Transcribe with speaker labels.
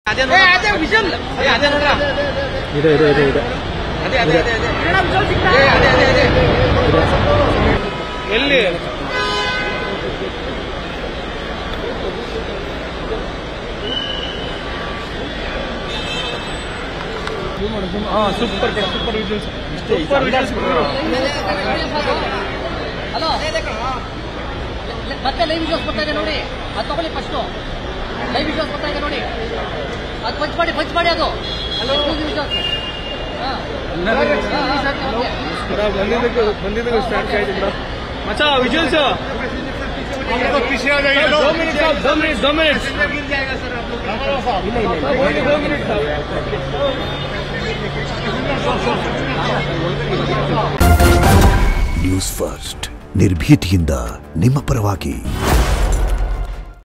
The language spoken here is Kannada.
Speaker 1: ಅದೇ ಅದೇ ವಿಷಲ್ ಅದೇ ನೋಡ್ರ
Speaker 2: ಇದೆ ಇದೆ ಇದೆ ಇದೆ
Speaker 1: ಅದೇ ಅದೇ ಅದೇ ಅದೇ ಏ, ಅದೇ ಅದೇ ಅದೇ ಎಲ್ಲಿ super super visuals super visuals
Speaker 3: hello ಮತ್ತೆ ಲೈವ್ ವಿಡಿಯೋಸ್ ಬರ್ತಾ ಇದೆ ನೋಡಿ ಅದು ತಗೊಳ್ಳಿ ಫಸ್ಟು ಲೈವ್ ವಿಡಿಯೋಸ್ ಬರ್ತಾ ಇದೆ ನೋಡಿ ಅದು ಪಂಚ್ ಮಾಡಿ ಪಂಚ್ ಮಾಡಿ ಅದು ವಿಡಿಯೋಸ್
Speaker 1: ಬಂದಿದ್ದಕ್ಕೆ ಬಂದಿದ್ದಕ್ಕೆ ಸ್ಟಾರ್ಟ್ ಆಯ್ತು ಬಿಡ ಮಚ್ಚ ವಿಜುವಲ್ಸ್ दो मिनट साहब दो मिनट दो मिनट दो मिनट
Speaker 4: ನ್ಯೂಸ್ ಫಸ್ಟ್ ನಿರ್ಭೀತಿಯಿಂದ ನಿಮ್ಮ ಪರವಾಗಿ